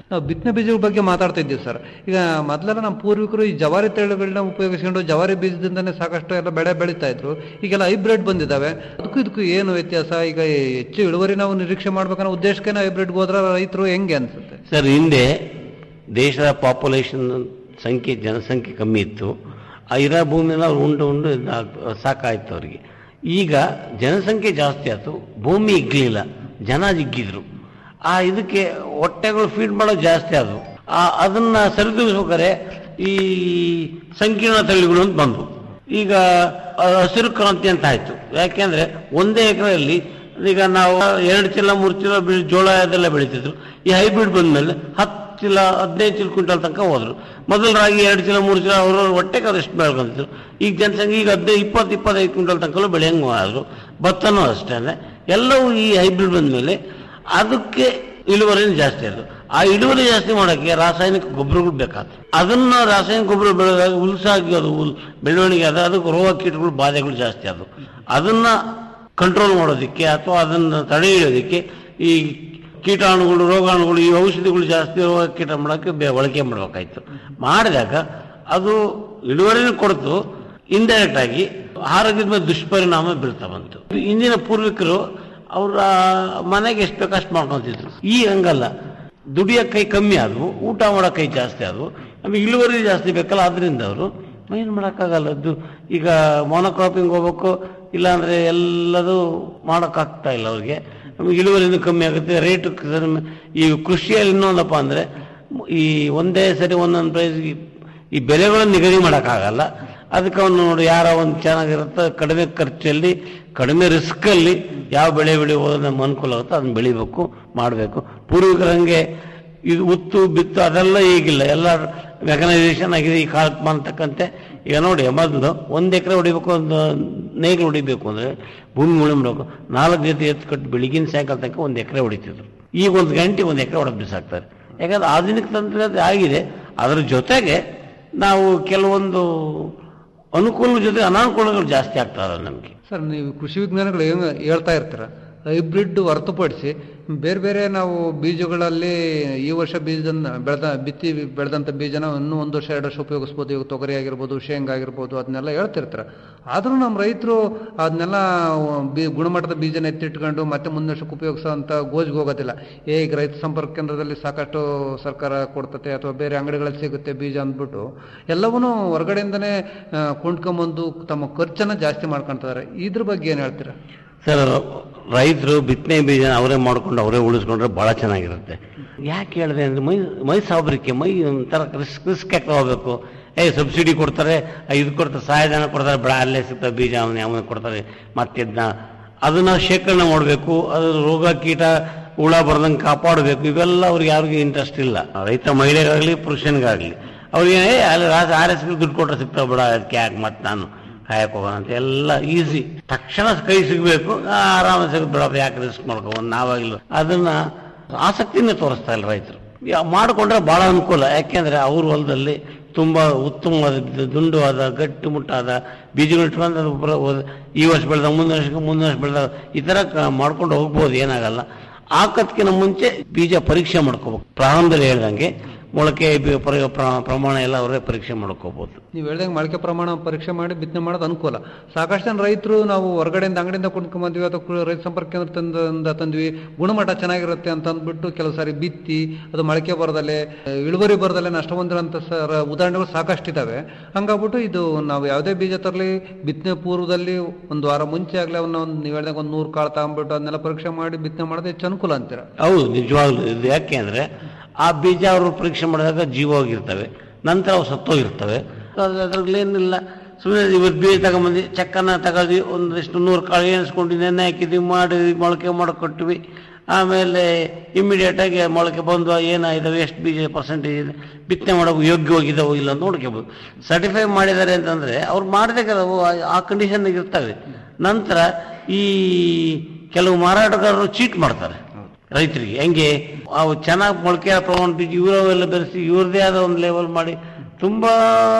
ನಾವು ಬಿತ್ತನೆ ಬೀಜಗಳ ಬಗ್ಗೆ ಮಾತಾಡ್ತಾ ಇದ್ದೀವಿ ಸರ್ ಈಗ ಮೊದಲೆಲ್ಲ ನಮ್ಮ ಪೂರ್ವಿಕರು ಈ ಜವಾರಿ ತಳಿಗಳನ್ನ ಉಪಯೋಗಿಸ್ಕೊಂಡು ಜವಾರಿ ಬೀಜದಿಂದನೇ ಸಾಕಷ್ಟು ಎಲ್ಲ ಬೆಳೆ ಬೆಳೀತಾ ಇದ್ರು ಈಗೆಲ್ಲ ಹೈಬ್ರಿಡ್ ಬಂದಿದ್ದಾವೆ ಅದಕ್ಕೂ ಇದಕ್ಕೂ ಏನು ವ್ಯತ್ಯಾಸ ಈಗ ಹೆಚ್ಚು ಇಳುವರಿ ನಾವು ನಿರೀಕ್ಷೆ ಮಾಡ್ಬೇಕನ್ನೋ ಉದ್ದೇಶಕ್ಕೆ ಹೈಬ್ರಿಡ್ಗೆ ಹೋದ್ರೆ ರೈತರು ಹೆಂಗೆ ಅನ್ಸುತ್ತೆ ಸರ್ ಹಿಂದೆ ದೇಶದ ಪಾಪ್ಯುಲೇಷನ್ ಸಂಖ್ಯೆ ಜನಸಂಖ್ಯೆ ಕಮ್ಮಿ ಇತ್ತು ಆ ಇರೋ ಭೂಮಿನ ಅವ್ರು ಉಂಡು ಉಂಡು ಇದಾಗ್- ಸಾಕಾಯ್ತು ಅವರಿಗೆ ಈಗ ಜನಸಂಖ್ಯೆ ಜಾಸ್ತಿ ಆಯ್ತು ಭೂಮಿ ಇಗ್ಲಿಲ್ಲ ಜನ ಜಿಗ್ಗಿದ್ರು ಆ ಇದಕ್ಕೆ ಹೊಟ್ಟೆಗಳು ಫೀಡ್ ಮಾಡೋದು ಜಾಸ್ತಿ ಆದವು ಆ ಅದನ್ನ ಸರಿದೂಗಿಸ್ಬೇಕಾದ್ರೆ ಈ ಸಂಕೀರ್ಣ ತಳಿಗಳು ಅಂತ ಬಂದವು ಈಗ ಆ, ಹಸಿರು ಕ್ರಾಂತಿ ಅಂತ ಆಯ್ತು ಯಾಕೆಂದ್ರೆ ಒಂದೇ ಎಕರೆಯಲ್ಲಿ ಈಗ ನಾವು ಎರಡು ಚೀಲ ಮೂರು ಚೀಲ ಬೆಳೆ ಜೋಳ ಅದೆಲ್ಲ ಬೆಳೀತಿದ್ರು ಈ ಹೈಬ್ರಿಡ್ ಬಂದ್ಮೇಲೆ ಹತ್ತು ಚೀಲ ಹದಿನೈದು ಚೀಲ ಕ್ವಿಂಟಲ್ ತನಕ ಹೋದ್ರು ಮೊದಲು ರಾಗಿ ಎರಡು ಚೀಲ ಮೂರು ಚೀಲ ಅವ್ರವ್ರ ಹೊಟ್ಟೆಗೆ ಅವ್ರು ಎಷ್ಟು ಬೆಳ್ಕೊಂತಿದ್ರು ಈಗ ಜನಸಂಖ್ಯೆ ಈಗ ಹದಿನೈದು ಇಪ್ಪತ್ತು ಇಪ್ಪತ್ತೈದು ಕ್ವಿಂಟಲ್ ತನಕ ಬೆಳೆಯಂಗೆ ಆದ್ರು ಭತ್ತನೂ ಅಷ್ಟೇ ಎಲ್ಲವೂ ಈ ಹೈಬ್ರಿಡ್ ಬಂದ್ಮೇಲೆ ಅದಕ್ಕೆ ಇಳುವರಿನೂ ಜಾಸ್ತಿ ಆಯ್ತು ಆ ಇಳುವರಿ ಜಾಸ್ತಿ ಮಾಡೋಕ್ಕೆ ರಾಸಾಯನಿಕ ಗೊಬ್ಬರಗಳು ಬೇಕಾಗ್ತದೆ ಅದನ್ನ ರಾಸಾಯನಿಕ ಗೊಬ್ಬರ ಬೆಳೆದಾಗ ಉಲ್ಸಾಗಿ ಅದು ಉಲ್ ಬೆಳವಣಿಗೆ ಆದ ಅದಕ್ಕೆ ರೋಗ ಕೀಟಗಳು ಬಾಧೆಗಳು ಜಾಸ್ತಿ ಆದವು ಅದನ್ನ ಕಂಟ್ರೋಲ್ ಮಾಡೋದಕ್ಕೆ ಅಥವಾ ಅದನ್ನು ತಡೆ ಹಿಡಿಯೋದಕ್ಕೆ ಈ ಕೀಟಾಣುಗಳು ರೋಗಾಣುಗಳು ಈ ಔಷಧಿಗಳು ಜಾಸ್ತಿ ರೋಗ ಕೀಟ ಮಾಡೋಕ್ಕೆ ಬೆ- ಬಳಕೆ ಮಾಡಬೇಕಾಯ್ತು ಮಾಡಿದಾಗ ಅದು ಇಳುವರಿನೂ ಕೊಡ್ತು ಇಂಡೈರೆಕ್ಟ್ ಆಗಿ ಆರೋಗ್ಯದ ಮೇಲೆ ದುಷ್ಪರಿಣಾಮ ಬೀಳ್ತಾ ಬಂತು ಇಂದಿನ ಪೂರ್ವಿಕರು ಅವರ ಮನೆಗೆ ಎಷ್ಟು ಬೇಕು ಅಷ್ಟು ಮಾಡ್ಕೊಂತಿದ್ರು ಈ ಹಂಗಲ್ಲ ದುಡಿಯೋ ಕೈ ಕಮ್ಮಿ ಆದವು ಊಟ ಮಾಡೋ ಕೈ ಜಾಸ್ತಿ ಆದವು ನಮಗೆ ಇಳುವರಿ ಜಾಸ್ತಿ ಬೇಕಲ್ಲ ಅದರಿಂದ ಅವರು ಏನು ಮಾಡೋಕ್ಕಾಗಲ್ಲ ಅದು ಈಗ ಮೊನೋಕ್ರಾಪಿಂಗ್ ಹೋಗ್ಬೇಕು ಇಲ್ಲಾಂದ್ರೆ ಎಲ್ಲದೂ ಮಾಡೋಕ್ಕಾಗ್ತಾ ಇಲ್ಲ ಅವ್ರಿಗೆ ನಮಗೆ ಇಳುವರಿನೂ ಕಮ್ಮಿ ಆಗುತ್ತೆ ರೇಟು ಈ ಕೃಷಿಯಲ್ಲಿ ಇನ್ನೊಂದಪ್ಪ ಅಂದ್ರೆ ಈ ಒಂದೇ ಸರಿ ಒಂದೊಂದು ಪ್ರೈಸ್ ಈ ಬೆಲೆಗಳನ್ನು ನಿಗದಿ ಮಾಡೋಕ್ಕಾಗಲ್ಲ ಅದಕ್ಕೆ ಅವನು ನೋಡಿ ಯಾರ ಒಂದು ಚೆನ್ನಾಗಿರುತ್ತೆ ಕಡಿಮೆ ಖರ್ಚಲ್ಲಿ ಕಡಿಮೆ ರಿಸ್ಕಲ್ಲಿ ಯಾವ ಬೆಳೆ ಬೆಳೆಯೋದು ನಮ್ಗೆ ಅನುಕೂಲ ಆಗುತ್ತೋ ಅದನ್ನ ಬೆಳಿಬೇಕು ಮಾಡಬೇಕು ಪೂರ್ವಿಕರಂಗೆ ಇದು ಉತ್ತು ಬಿತ್ತು ಅದೆಲ್ಲ ಈಗಿಲ್ಲ ಎಲ್ಲ ಮೆಕನೈಸೇಷನ್ ಆಗಿದೆ ಈ ಕಾಲಕ್ಕೆ ತಕ್ಕಂತೆ ಈಗ ನೋಡಿ ಮೊದಲು ಒಂದು ಎಕರೆ ಹೊಡಿಬೇಕು ಒಂದು ನೇಗಿಲು ಹೊಡಿಬೇಕು ಅಂದ್ರೆ ಭೂಮಿ ಉಳಿ ಮಾಡಬೇಕು ನಾಲ್ಕು ಜೊತೆ ಎತ್ತು ಕಟ್ಟು ಬೆಳಿಗಿನ ಸಾಯಂಕಾಲ ತನಕ ಒಂದು ಎಕರೆ ಹೊಡಿತಿದ್ರು ಈಗ ಒಂದು ಗಂಟೆ ಒಂದು ಎಕರೆ ಹೊಡೆದು ಬಿಸಾಕ್ತಾರೆ ಯಾಕಂದ್ರೆ ಆಧುನಿಕ ತಂತ್ರ ಆಗಿದೆ ಅದರ ಜೊತೆಗೆ ನಾವು ಕೆಲವೊಂದು ಅನುಕೂಲ ಜೊತೆ ಅನಾನುಕೂಲಗಳು ಜಾಸ್ತಿ ಆಗ್ತಾ ಇದಾವೆ ನಮಗೆ ಸರ್ ನೀವು ಕೃಷಿ ವಿಜ್ಞಾನಿಗಳು ಹೆಂಗ್ ಹೇಳ್ತಾ ಇರ್ತೀರ ಹೈಬ್ರಿಡ್ ಹೊರತುಪಡಿಸಿ ಬೇರೆ ಬೇರೆ ನಾವು ಬೀಜಗಳಲ್ಲಿ ಈ ವರ್ಷ ಬೀಜನ ಬೆಳೆದ ಬಿತ್ತಿ ಬೆಳೆದಂಥ ಬೀಜನ ಇನ್ನೂ ಒಂದು ವರ್ಷ ಎರಡು ವರ್ಷ ಉಪಯೋಗಿಸ್ಬೋದು ಇವಾಗ ತೊಗರಿ ಆಗಿರ್ಬೋದು ಶೇಂಗಾ ಆಗಿರ್ಬೋದು ಅದನ್ನೆಲ್ಲ ಹೇಳ್ತಿರ್ತಾರೆ ಆದರೂ ನಮ್ಮ ರೈತರು ಅದನ್ನೆಲ್ಲ ಬಿ ಗುಣಮಟ್ಟದ ಬೀಜನ ಎತ್ತಿಟ್ಕೊಂಡು ಮತ್ತೆ ಮುಂದಿನ ವರ್ಷಕ್ಕೆ ಉಪಯೋಗಿಸೋ ಅಂತ ಗೋಜಿಗೆ ಹೋಗೋದಿಲ್ಲ ಏ ಈಗ ರೈತ ಸಂಪರ್ಕ ಕೇಂದ್ರದಲ್ಲಿ ಸಾಕಷ್ಟು ಸರ್ಕಾರ ಕೊಡ್ತತೆ ಅಥವಾ ಬೇರೆ ಅಂಗಡಿಗಳಲ್ಲಿ ಸಿಗುತ್ತೆ ಬೀಜ ಅಂದ್ಬಿಟ್ಟು ಎಲ್ಲವನ್ನೂ ಹೊರಗಡೆಯಿಂದನೇ ಆ, ಕೊಂಡ್ಕೊಂಬಂದು ತಮ್ಮ ಖರ್ಚನ್ನ ಜಾಸ್ತಿ ಮಾಡ್ಕೊಂತಾರೆ ಇದ್ರ ಬಗ್ಗೆ ಏನು ಹೇಳ್ತೀರಾ ಸರ್ ರೈತರು ಬಿತ್ತನೆ ಬೀಜ ಅವರೇ ಮಾಡ್ಕೊಂಡು ಅವರೇ ಉಳಿಸ್ಕೊಂಡ್ರೆ ಬಹಳ ಚೆನ್ನಾಗಿರುತ್ತೆ ಯಾಕೆ ಹೇಳಿದೆ ಅಂದ್ರೆ ಮೈ ಮೈ ಸಾಬ್ರಿಕೆ ಮೈ ಒಂಥರ ರಿಸ್ಕ್ ರಿಸ್ಕ್ ಯಾಕೆ ಹೋಗ್ಬೇಕು ಏ ಸಬ್ಸಿಡಿ ಕೊಡ್ತಾರೆ ಆ, ಇದು ಕೊಡ್ತಾರೆ ಸಹಾಯಧನ ಕೊಡ್ತಾರೆ ಬೇಡ ಅಲ್ಲೇ ಸಿಗ್ತದೆ ಬೀಜ ಅವನ ಅವನ ಕೊಡ್ತಾರೆ ಮತ್ತಿದ್ನ ಅದನ್ನ ಶೇಖರಣೆ ಮಾಡಬೇಕು ಅದು ರೋಗ ಕೀಟ ಹುಳ ಬರ್ದಂಗೆ ಕಾಪಾಡಬೇಕು ಇವೆಲ್ಲ ಅವ್ರಿಗೆ ಯಾರಿಗೂ ಇಂಟ್ರೆಸ್ಟ್ ಇಲ್ಲ ರೈತ ಮಹಿಳೆಗಾಗಲಿ ಪುರುಷನಿಗಾಗಲಿ ಅವ್ರಿಗೆ ಏ ಅಲ್ಲಿ ಆರ್ ಎಸ್ ದುಡ್ಡು ಕೊಟ್ಟರೆ ಸಿಗ್ತಾವೆ ಬಿಡ ಅದಕ್ಕೆ ಯಾಕೆ ಮತ್ತೆ ನಾನು ಕಾಯಕ್ ಹೋಗೋಣ ಅಂತ ಎಲ್ಲ ಈಸಿ ತಕ್ಷಣ ಕೈ ಸಿಗಬೇಕು ಆರಾಮ ಸಿಗುತ್ತೆ ಬಿಡಪ್ಪ ಯಾಕೆ ರಿಸ್ಕ್ ಮಾಡ್ಕೊ ನಾವಾಗಿಲ್ಲ ಅದನ್ನ ಆಸಕ್ತಿನೇ ತೋರಿಸ್ತಾ ಇಲ್ಲ ರೈತರು ಯಾ- ಮಾಡಿಕೊಂಡ್ರೆ ಬಹಳ ಅನುಕೂಲ ಯಾಕೆಂದ್ರೆ ಅವ್ರ ಹೊಲದಲ್ಲಿ ತುಂಬಾ ಉತ್ತಮವಾದ ಬಿ- ದುಂಡುವಾದ ಗಟ್ಟಿ ಮುಟ್ಟಾದ ಬೀಜಗಳು ಇಟ್ಕೊಂಡು ಅದು ಬರೋ- ಹೋದ- ಈ ವರ್ಷ ಬೆಳೆದ ಮುಂದಿನ ವರ್ಷಕ್ಕೆ ಮುಂದಿನ ವರ್ಷ ಬೆಳೆದ ಈ ತರ ಕ- ಮಾಡ್ಕೊಂಡು ಹೋಗ್ಬೋದು ಏನಾಗಲ್ಲ ಹಾಕೋದ್ಕಿಂತ ಮುಂಚೆ ಬೀಜ ಪರೀಕ್ಷೆ ಮಾಡ್ಕೋಬೇಕು ಪ್ರಾರಂಭದಲ್ಲಿ ಹೇಳ್ದಂಗೆ ಮೊಳಕೆ ಬಿ- ಪರಿ- ಪ್ರ- ಪ್ರಮಾಣ ಎಲ್ಲ ಅವರೇ ಪರೀಕ್ಷೆ ಮಾಡ್ಕೋಬಹುದು ನೀವು ಹೇಳ್ದಂಗೆ ಮೊಳಕೆ ಪ್ರಮಾಣ ಪರೀಕ್ಷೆ ಮಾಡಿ ಬಿತ್ತನೆ ಮಾಡೋದು ಅನುಕೂಲ ಸಾಕಷ್ಟು ಜನ ರೈತರು ನಾವು ಹೊರಗಡೆಯಿಂದ ಅಂಗಡಿಯಿಂದ ಕೊಂಡ್ಕೊಂಬಂದ್ವಿ ಅಥವಾ ಕು- ರೈತ ಸಂಪರ್ಕ ಕೇಂದ್ರ ತಂದಿಂದ ತಂದ್ವಿ ಗುಣಮಟ್ಟ ಚೆನ್ನಾಗಿರುತ್ತೆ ಅಂತ ಅಂದ್ಬಿಟ್ಟು ಕೆಲವು ಸಾರಿ ಬಿತ್ತಿ ಅದು ಮೊಳಕೆ ಬರದಲ್ಲೇ ಇಳುವರಿ ಬರದಲ್ಲೇ ನಷ್ಟ ಹೊಂದಿರೋಂಥ ಸರ್ ಉದಾಹರಣೆಗಳು ಸಾಕಷ್ಟಿದ್ದಾವೆ ಹಂಗಾಗ್ಬಿಟ್ಟು ಇದು ನಾವು ಯಾವುದೇ ಬೀಜ ತರಲಿ ಬಿತ್ತನೆ ಪೂರ್ವದಲ್ಲಿ ಒಂದು ವಾರ ಮುಂಚೆ ಆಗಲೇ ಅವನ್ನ ಒಂದು ನೀವು ಹೇಳ್ದಂಗೆ ಒಂದು ನೂರು ಕಾಳು ತಗೊಂಡ್ಬಿಟ್ಟು ಅದನ್ನೆಲ್ಲ ಪರೀಕ್ಷೆ ಮಾಡಿ ಬಿತ್ತನೆ ಮಾಡೋದು ಹೆಚ್ಚು ಅನುಕೂಲ ಅಂತೀರ ಹೌದು ನಿಜವಾಗ್ಲೂ ಇದು ಯಾಕೆ ಅಂದ್ರೆ ಆ ಬೀಜ ಅವರು ಪರೀಕ್ಷೆ ಮಾಡಿದಾಗ ಜೀವವಾಗಿರ್ತವೆ ನಂತರ ಅವು ಸತ್ತೋಗಿರ್ತವೆ ಅದು ಅದ್ರಲ್ಲಿ ಏನಿಲ್ಲ ಸುಮ್ಮನೆ ಇವತ್ತು ಬೀಜ ತಗೊಂಬಂದು ಚಕ್ಕನ್ನ ತಗೊಂಡ್ವಿ ಒಂದಿಷ್ಟು ನೂರು ಕಾಳು ಎಣಿಸ್ಕೊಂಡು ನೆನೆ ಹಾಕಿದ್ವಿ ಮಾಡಿ ಮೊಳಕೆ ಕೊಟ್ವಿ ಆಮೇಲೆ ಇಮಿಡಿಯೇಟ್ ಆಗಿ ಮೊಳಕೆ ಬಂದು ಏನಾಗಿದಾವೆ ಎಷ್ಟು ಬೀಜ ಪರ್ಸೆಂಟೇಜ್ ಇದೆ ಬಿತ್ತನೆ ಮಾಡೋಕೆ ಯೋಗ್ಯವಾಗಿದ್ದಾವೋ ಇಲ್ಲ ಅಂತ ನೋಡ್ಕೋಬೋದು ಸರ್ಟಿಫೈ ಮಾಡಿದ್ದಾರೆ ಅಂತಂದ್ರೆ ಅವ್ರು ಮಾಡಿದಾಗ ಅವು ಆ- ಆ ಕಂಡೀಷನ್ ಇರ್ತವೆ ನಂತರ ಈ ಕೆಲವು ಮಾರಾಟಗಾರರು ಚೀಟ್ ಮಾಡ್ತಾರೆ ರೈತರಿಗೆ ಹೆಂಗೆ ಅವು ಚೆನ್ನಾಗಿ ಮೊಳಕೆ ಪ್ರಮಾಣ ಬೀಜ ಇವರವೆಲ್ಲ ಬೆರೆಸಿ ಇವ್ರದೇ ಆದ ಒಂದು ಲೆವೆಲ್ ಮಾಡಿ ತುಂಬಾ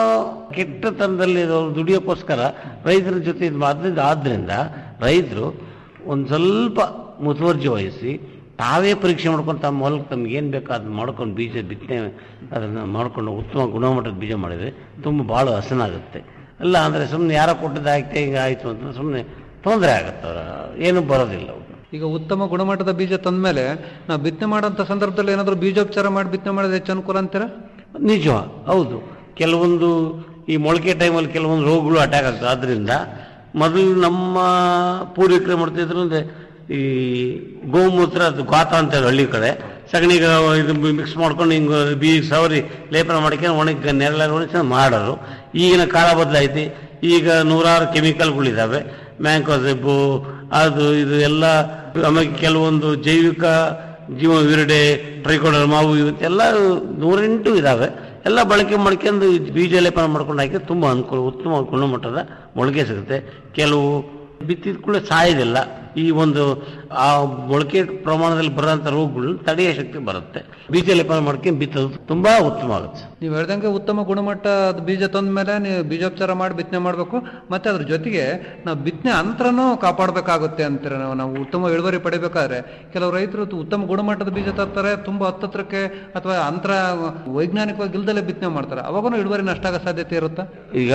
ಕೆಟ್ಟತನದಲ್ಲಿ ಅವ್ರು ದುಡಿಯೋಕ್ಕೋಸ್ಕರ ರೈತರ ಜೊತೆ ಇದು ಅದರಿಂದ ಆದ್ರಿಂದ ರೈತರು ಒಂದು ಸ್ವಲ್ಪ ಮುತುವರ್ಜಿ ವಹಿಸಿ ತಾವೇ ಪರೀಕ್ಷೆ ಮಾಡ್ಕೊಂಡು ತಮ್ಮ ಹೊಲಕ್ಕೆ ತಮ್ಗೆ ಏನು ಬೇಕೋ ಅದನ್ನ ಮಾಡ್ಕೊಂಡು ಬೀಜ ಬಿತ್ತನೆ ಅದನ್ನು ಮಾಡ್ಕೊಂಡು ಉತ್ತಮ ಗುಣಮಟ್ಟದ ಬೀಜ ಮಾಡಿದರೆ ತುಂಬ ಭಾಳ ಹಸನಾಗುತ್ತೆ ಇಲ್ಲ ಅಂದರೆ ಸುಮ್ಮನೆ ಯಾರೋ ಕೊಟ್ಟದ್ದು ಆಯ್ತು ಹಿಂಗೆ ಆಯಿತು ಅಂತ ಸುಮ್ಮನೆ ತೊಂದರೆ ಆಗುತ್ತೆ ಅವರ ಏನೂ ಬರೋದಿಲ್ಲ ಅವ್ರು ಈಗ ಉತ್ತಮ ಗುಣಮಟ್ಟದ ಬೀಜ ತಂದ್ಮೇಲೆ ನಾವು ಬಿತ್ತನೆ ಮಾಡೋಂಥ ಸಂದರ್ಭದಲ್ಲಿ ಏನಾದರೂ ಬೀಜೋಪಚಾರ ಮಾಡಿ ಬಿತ್ತನೆ ಮಾಡೋದು ಹೆಚ್ಚು ಅನುಕೂಲ ಅಂತೀರಾ ನಿಜ ಹೌದು ಕೆಲವೊಂದು ಈ ಮೊಳಕೆ ಟೈಮಲ್ಲಿ ಕೆಲವೊಂದು ರೋಗಗಳು ಅಟ್ಯಾಕ್ ಆಗ್ತದೆ ಆದ್ದರಿಂದ ಮೊದಲು ನಮ್ಮ ಪೂರ್ವಿಕರು ಮಾಡ್ತಿದ್ರು ಅಂದರೆ ಈ ಗೋಮೂತ್ರ ಅದು ಗಾತ ಅಂತ ಹೇಳಿ ಹಳ್ಳಿ ಕಡೆ ಸಗಣಿಗೆ ಇದು ಮಿಕ್ಸ್ ಮಾಡ್ಕೊಂಡು ಹಿಂಗೆ ಬೀಜ ಸವರಿ ಲೇಪನ ಮಾಡ್ಕೊಂಡು ಒಣಗಿ ನೆರಳ ಒಣಗಿ ಮಾಡೋರು ಈಗಿನ ಕಾಲ ಬದಲಾಯ್ತು ಈಗ ನೂರಾರು ಕೆಮಿಕಲ್ಗಳಿದ್ದಾವೆ ಮ್ಯಾಂಕೋಸೆಬ್ಬು ಅದು ಇದು ಎಲ್ಲ ಆಮೇಲೆ ಕೆಲವೊಂದು ಜೈವಿಕ ಜೀವ ವಿರಡೆ ಟ್ರೈಕೋಡರ್ಮ ಅವು ಇವತ್ತೆಲ್ಲ ನೂರೆಂಟು ಇದಾವೆ ಎಲ್ಲ ಬಳಕೆ ಮಾಡ್ಕೊಂಡು ಇದು ಬೀಜ ಲೇಪನ ಮಾಡ್ಕೊಂಡು ಹಾಕಿ ತುಂಬ ಅನುಕೂಲ ಉತ್ತಮ ಗುಣಮಟ್ಟದ ಮೊಳಕೆ ಸಿಗುತ್ತೆ ಕೆಲವು ಬಿತ್ತಿದ ಕೂಡ ಸಾಯೋದಿಲ್ಲ ಈ ಒಂದು ಆ ಮೊಳಕೆ ಪ್ರಮಾಣದಲ್ಲಿ ಬರೋಂಥ ರೋಗಗಳನ್ನ ತಡೆಯೋ ಶಕ್ತಿ ಬರುತ್ತೆ ಬೀಜ ಲೇಪನ ಮಾಡ್ಕೊಂಡು ಬಿತ್ತೋದು ತುಂಬಾ ಉತ್ತಮ ಆಗುತ್ತೆ ನೀವು ಹೇಳ್ದಂಗೆ ಉತ್ತಮ ಗುಣಮಟ್ಟದ ಬೀಜ ತಂದ ಮೇಲೆ ನೀವು ಬೀಜೋಪಚಾರ ಮಾಡಿ ಬಿತ್ತನೆ ಮಾಡಬೇಕು ಮತ್ತೆ ಅದ್ರ ಜೊತೆಗೆ ನಾವು ಬಿತ್ತನೆ ಅಂತರನೂ ಕಾಪಾಡಬೇಕಾಗುತ್ತೆ ಅಂತಾರೆ ನಾವು ನಾವು ಉತ್ತಮ ಇಳುವರಿ ಪಡಿಬೇಕಾದ್ರೆ ಕೆಲವು ರೈತರು ತು- ಉತ್ತಮ ಗುಣಮಟ್ಟದ ಬೀಜ ತರ್ತಾರೆ ತುಂಬಾ ಹತ್ತತ್ರಕ್ಕೆ ಅಥವಾ ಅಂತರ ವೈಜ್ಞಾನಿಕವಾಗಿ ಇಲ್ದಲೇ ಬಿತ್ತನೆ ಮಾಡ್ತಾರೆ ಅವಾಗೂ ಇಳುವರಿ ನಷ್ಟ ಆಗೋ ಸಾಧ್ಯತೆ ಇರುತ್ತಾ ಈಗ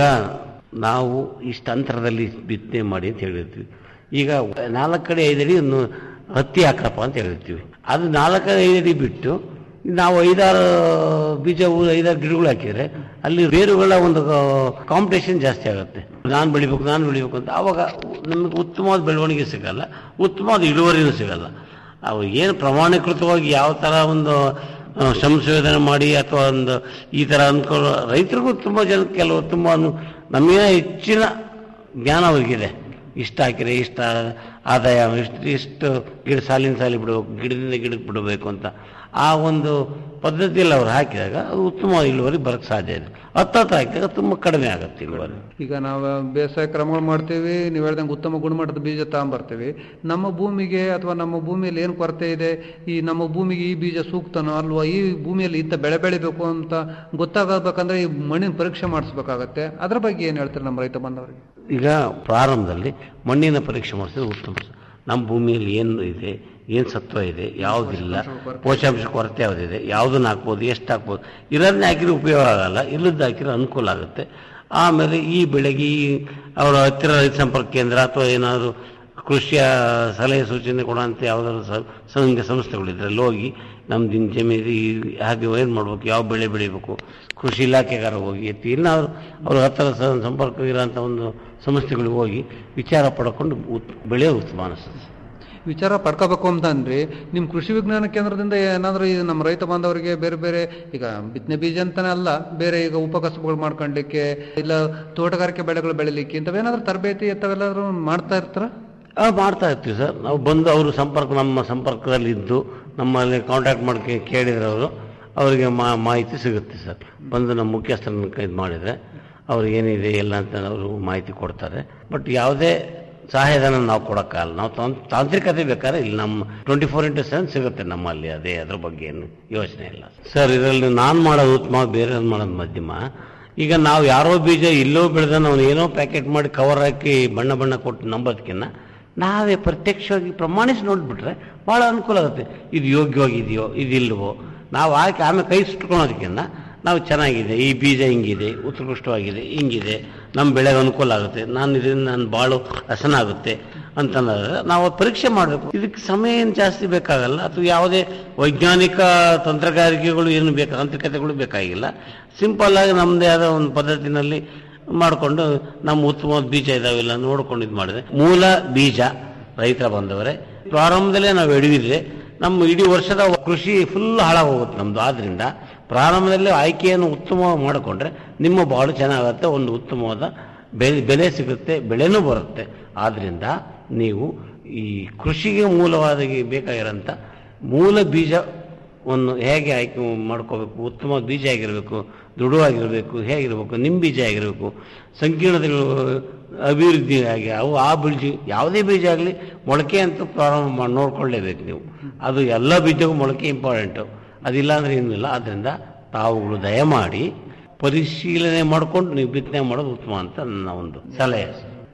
ನಾವು ಇಷ್ಟು ಅಂತರದಲ್ಲಿ ಬಿತ್ತನೆ ಮಾಡಿ ಅಂತ ಹೇಳಿರ್ತೀವಿ ಈಗ ನಾಲ್ಕು ಕಡೆ ಐದಡಿ ಒಂದು ಹತ್ತಿ ಹಾಕಪ್ಪ ಅಂತ ಹೇಳಿರ್ತೀವಿ ಅದು ನಾಲ್ಕು ಐದಡಿ ಬಿಟ್ಟು ನಾವು ಐದಾರು ಬೀಜ ಊ- ಐದಾರು ಗಿಡಗಳು ಹಾಕಿದರೆ ಅಲ್ಲಿ ಬೇರುಗಳ ಒಂದು ಕಾಂಪಿಟೇಷನ್ ಜಾಸ್ತಿ ಆಗುತ್ತೆ ನಾನು ಬೆಳಿಬೇಕು ನಾನು ಬೆಳಿಬೇಕು ಅಂತ ಆವಾಗ ನಮಗೆ ಉತ್ತಮವಾದ ಬೆಳವಣಿಗೆ ಸಿಗಲ್ಲ ಉತ್ತಮವಾದ ಇಳುವರಿನೂ ಸಿಗಲ್ಲ ಅವು ಏನು ಪ್ರಮಾಣೀಕೃತವಾಗಿ ಯಾವ ಥರ ಒಂದು ಆ, ಸಂಶೋಧನೆ ಮಾಡಿ ಅಥವಾ ಒಂದು ಈ ಥರ ಅನ್ಕೊಳ್ಳೋ ರೈತರಿಗೂ ತುಂಬ ಜನ ಕೆಲವು ತುಂಬ ಅನು- ನಮಗೆ ಹೆಚ್ಚಿನ ಜ್ಞಾನ ಅವ್ರಿಗಿದೆ ಇಷ್ಟ ಹಾಕಿದ್ರೆ ಇಷ್ಟ ಆದಾಯ ಇಷ್ಟು ಇಷ್ಟು ಗಿಡ ಸಾಲಿನ ಸಾಲಿ ಬಿಡಬೇಕು ಗಿಡದಿಂದ ಗಿಡಕ್ಕೆ ಬಿಡಬೇಕು ಅಂತ ಆ ಒಂದು ಪದ್ಧತಿಯಲ್ಲಿ ಅವ್ರು ಹಾಕಿದಾಗ ಅದು ಉತ್ತಮ ಇಳುವರಿ ಬರೋಕ್ಕೆ ಸಾಧ್ಯ ಇದೆ ಹತ್ತತ್ತು ಹಾಕಿದಾಗ ತುಂಬ ಕಡಿಮೆ ಆಗುತ್ತೆ ಇಳುವರಿ ಈಗ ನಾವು ಬೇಸಾಯ ಕ್ರಮಗಳು ಮಾಡ್ತೀವಿ ನೀವು ಹೇಳ್ದಂಗೆ ಉತ್ತಮ ಗುಣಮಟ್ಟದ ಬೀಜ ತಗೊಂಬರ್ತೀವಿ ನಮ್ಮ ಭೂಮಿಗೆ ಅಥವಾ ನಮ್ಮ ಭೂಮಿಯಲ್ಲಿ ಏನು ಕೊರತೆ ಇದೆ ಈ ನಮ್ಮ ಭೂಮಿಗೆ ಈ ಬೀಜ ಸೂಕ್ತನೋ ಅಲ್ವಾ ಈ ಭೂಮಿಯಲ್ಲಿ ಇಂಥ ಬೆಳೆ ಬೆಳಿಬೇಕು ಅಂತ ಗೊತ್ತಾಗಬೇಕಂದ್ರೆ ಈ ಮಣ್ಣಿನ ಪರೀಕ್ಷೆ ಮಾಡಿಸ್ಬೇಕಾಗತ್ತೆ ಅದ್ರ ಬಗ್ಗೆ ಏನು ಹೇಳ್ತಾರೆ ನಮ್ಮ ರೈತ ಬಂದವರಿಗೆ ಈಗ ಪ್ರಾರಂಭದಲ್ಲಿ ಮಣ್ಣಿನ ಪರೀಕ್ಷೆ ಮಾಡಿಸಿದ್ರೆ ಉತ್ತಮ ನಮ್ಮ ಭೂಮಿಯಲ್ಲಿ ಏನು ಇದೆ ಏನು ಸತ್ವ ಇದೆ ಯಾವುದಿಲ್ಲ ಪೋಷಾಂಶ ಕೊರತೆ ಯಾವುದಿದೆ ಯಾವುದನ್ನ ಹಾಕ್ಬೋದು ಎಷ್ಟು ಹಾಕ್ಬೋದು ಇರೋದನ್ನ ಹಾಕಿದ್ರೆ ಉಪಯೋಗ ಆಗಲ್ಲ ಇಲ್ಲದ್ದು ಹಾಕಿದ್ರೆ ಅನುಕೂಲ ಆಗುತ್ತೆ ಆಮೇಲೆ ಈ ಬೆಳೆಗೆ ಈ ಅವರ ಹತ್ತಿರ ರೈತ ಸಂಪರ್ಕ ಕೇಂದ್ರ ಅಥವಾ ಏನಾದರೂ ಕೃಷಿಯ ಸಲಹೆ ಸೂಚನೆ ಕೊಡುವಂಥ ಯಾವುದಾದ್ರು ಸ- ಸಂಘ ಸಂಸ್ಥೆಗಳಿದ್ರೆ ಅಲ್ಲಿ ಹೋಗಿ ನಮ್ದು ಹಿಂಗೆ ಜಮೀನು ಈ ಹಾಗೆ ಏನು ಮಾಡ್ಬೇಕು ಯಾವ ಬೆಳೆ ಬೆಳಿಬೇಕು ಕೃಷಿ ಇಲಾಖೆಗಾರ ಹೋಗಿ ಅಥವಾ ಇನ್ನಾದ್ರು ಅವ್ರ ಹತ್ತಿರ ಸ- ಸಂಪರ್ಕ ಇರೋಂಥ ಒಂದು ಸಂಸ್ಥೆಗಳಿಗೆ ಹೋಗಿ ವಿಚಾರ ಪಡ್ಕೊಂಡು ಉತ್ ಬೆಳೆಯೋದು ಉತ್ತಮ ಅನಿಸ್ತದೆ ವಿಚಾರ ಪಡ್ಕೋಬೇಕು ಅಂತ ಅಂದ್ರಿ ನಿಮ್ಮ ಕೃಷಿ ವಿಜ್ಞಾನ ಕೇಂದ್ರದಿಂದ ಏನಾದರೂ ಈ ನಮ್ಮ ರೈತ ಬಾಂಧವರಿಗೆ ಬೇರೆ ಬೇರೆ ಈಗ ಬಿತ್ತನೆ ಬೀಜ ಅಂತಾನೆ ಅಲ್ಲ ಬೇರೆ ಈಗ ಉಪಕಸಬುಗಳು ಮಾಡ್ಕೊಳ್ಳಿಕ್ಕೆ ಇಲ್ಲ ತೋಟಗಾರಿಕೆ ಬೆಳೆಗಳು ಬೆಳಿಲಿಕ್ಕೆ ಇಂಥವೇನಾದ್ರೂ ತರಬೇತಿ ಇಂಥವೆಲ್ಲಾದ್ರೂ ಮಾಡ್ತಾ ಇರ್ತಾರ ಆ, ಮಾಡ್ತಾ ಇರ್ತೀವಿ ಸರ್ ನಾವು ಬಂದು ಅವರು ಸಂಪರ್ಕ ನಮ್ಮ ಸಂಪರ್ಕದಲ್ಲಿ ಇದ್ದು ನಮ್ಮಲ್ಲಿ ಕಾಂಟ್ಯಾಕ್ಟ್ ಮಾಡ್ಕೆ ಕೇಳಿದ್ರೆ ಅವರು ಅವರಿಗೆ ಮಾ ಮಾಹಿತಿ ಸಿಗುತ್ತೆ ಸರ್ ಬಂದು ನಮ್ಮ ಮುಖ್ಯಸ್ಥರನ್ನ ಇದು ಮಾಡಿದರೆ ಅವ್ರು ಏನಿದೆ ಎಲ್ಲ ಅಂತ ಅವರು ಮಾಹಿತಿ ಕೊಡ್ತಾರೆ ಬಟ್ ಯಾವುದೇ ಸಹಾಯಧನ ನಾವು ಕೊಡೋಕ್ಕಾಗಲ್ಲ ನಾವು ತಾಂ- ತಾಂತ್ರಿಕತೆ ಬೇಕಾದ್ರೆ ಇಲ್ಲಿ ನಮ್ಮ ಟ್ವೆಂಟಿ ಫೋರ್ ಇಂಟು ಸೆವೆನ್ ಸಿಗುತ್ತೆ ನಮ್ಮಲ್ಲಿ ಅದೇ ಅದ್ರ ಬಗ್ಗೆ ಏನು ಯೋಚನೆ ಇಲ್ಲ ಸರ್ ಇದರಲ್ಲಿ ನಾನು ಮಾಡೋದು ಉತ್ತಮ ಬೇರೆ ಮಾಡೋದು ಮಧ್ಯಮ ಈಗ ನಾವು ಯಾರೋ ಬೀಜ ಇಲ್ಲೋ ಬೆಳೆದ ನಾವು ಏನೋ ಪ್ಯಾಕೆಟ್ ಮಾಡಿ ಕವರ್ ಹಾಕಿ ಬಣ್ಣ ಬಣ್ಣ ಕೊಟ್ಟು ನಂಬೋದಕ್ಕಿಂತ ನಾವೇ ಪ್ರತ್ಯಕ್ಷವಾಗಿ ಪ್ರಮಾಣಿಸಿ ನೋಡಿಬಿಟ್ರೆ ಭಾಳ ಅನುಕೂಲ ಆಗುತ್ತೆ ಇದು ಯೋಗ್ಯವಾಗಿದೆಯೋ ಇದಿಲ್ವೋ ನಾವು ಹಾಕಿ ಆಮೇಲೆ ಕೈ ಸುಟ್ಕೊಳೋದಕ್ಕಿಂತ ನಾವು ಚೆನ್ನಾಗಿದೆ ಈ ಬೀಜ ಹಿಂಗಿದೆ ಉತ್ಕೃಷ್ಟವಾಗಿದೆ ಹಿಂಗಿದೆ ನಮ್ಮ ಬೆಳೆಗೆ ಅನುಕೂಲ ಆಗುತ್ತೆ ನಾನು ಇದರಿಂದ ನಾನು ಬಾಳು ಹಸನಾಗುತ್ತೆ ಅಂತಂದ್ರೆ ನಾವು ಅದ್ ಪರೀಕ್ಷೆ ಮಾಡಬೇಕು ಇದಕ್ಕೆ ಸಮಯ ಏನು ಜಾಸ್ತಿ ಬೇಕಾಗಲ್ಲ ಅಥವಾ ಯಾವುದೇ ವೈಜ್ಞಾನಿಕ ತಂತ್ರಗಾರಿಕೆಗಳು ಏನು ಬೇಕು ತಾಂತ್ರಿಕತೆಗಳು ಬೇಕಾಗಿಲ್ಲ ಸಿಂಪಲ್ ಆಗಿ ನಮ್ಮದೇ ಆದ ಒಂದು ಪದ್ಧತಿನಲ್ಲಿ ಮಾಡಿಕೊಂಡು ನಮ್ಮ ಉತ್ತಮವಾದ ಬೀಜ ಇದಾವೆಲ್ಲ ನೋಡ್ಕೊಂಡು ಇದು ಮಾಡಿದ್ರೆ ಮೂಲ ಬೀಜ ರೈತರ ಬಂದವರೇ ಪ್ರಾರಂಭದಲ್ಲೇ ನಾವು ಎಡವಿದ್ರೆ ನಮ್ಮ ಇಡೀ ವರ್ಷದ ಕೃಷಿ ಫುಲ್ ಹಾಳಾಗೋಗುತ್ತೆ ನಮ್ಮದು ಆದ್ರಿಂದ ಪ್ರಾರಂಭದಲ್ಲೇ ಆಯ್ಕೆಯನ್ನು ಉತ್ತಮವಾಗಿ ಮಾಡಿಕೊಂಡ್ರೆ ನಿಮ್ಮ ಬಾಳು ಚೆನ್ನಾಗುತ್ತೆ ಒಂದು ಉತ್ತಮವಾದ ಬೆಲೆ ಬೆಲೆ ಸಿಗುತ್ತೆ ಬೆಳೆನೂ ಬರುತ್ತೆ ಆದ್ರಿಂದ ನೀವು ಈ ಕೃಷಿಗೆ ಮೂಲವಾದ ಈ ಬೇಕಾಗಿರೋಂಥ ಮೂಲ ಬೀಜವನ್ನು ಹೇಗೆ ಆಯ್ಕೆ ಮಾಡ್ಕೋಬೇಕು ಉತ್ತಮ ಬೀಜ ಆಗಿರಬೇಕು ದೃಢವಾಗಿರಬೇಕು ಹೇಗಿರಬೇಕು ನಿಮ್ಮ ಬೀಜ ಆಗಿರಬೇಕು ಸಂಕೀರ್ಣತೆಗಳು ಅಭಿವೃದ್ಧಿ ಆಗಿ ಅವು ಆ ಬೀಜ ಯಾವುದೇ ಬೀಜ ಆಗಲಿ ಮೊಳಕೆ ಅಂತೂ ಪ್ರಾರಂಭ ಮಾಡಿ ನೋಡ್ಕೊಳ್ಳೇಬೇಕು ನೀವು ಅದು ಎಲ್ಲ ಬೀಜಕ್ಕೂ ಮೊಳಕೆ ಇಂಪಾರ್ಟೆಂಟು ಅದಿಲ್ಲ ಅಂದರೆ ಏನಿಲ್ಲ ಆದ್ದರಿಂದ ತಾವುಗಳು ದಯಮಾಡಿ ಪರಿಶೀಲನೆ ಮಾಡಿಕೊಂಡು ನೀವು ಬಿತ್ತನೆ ಮಾಡೋದು ಉತ್ತಮ ಅಂತ ನನ್ನ ಒಂದು ಸಲಹೆ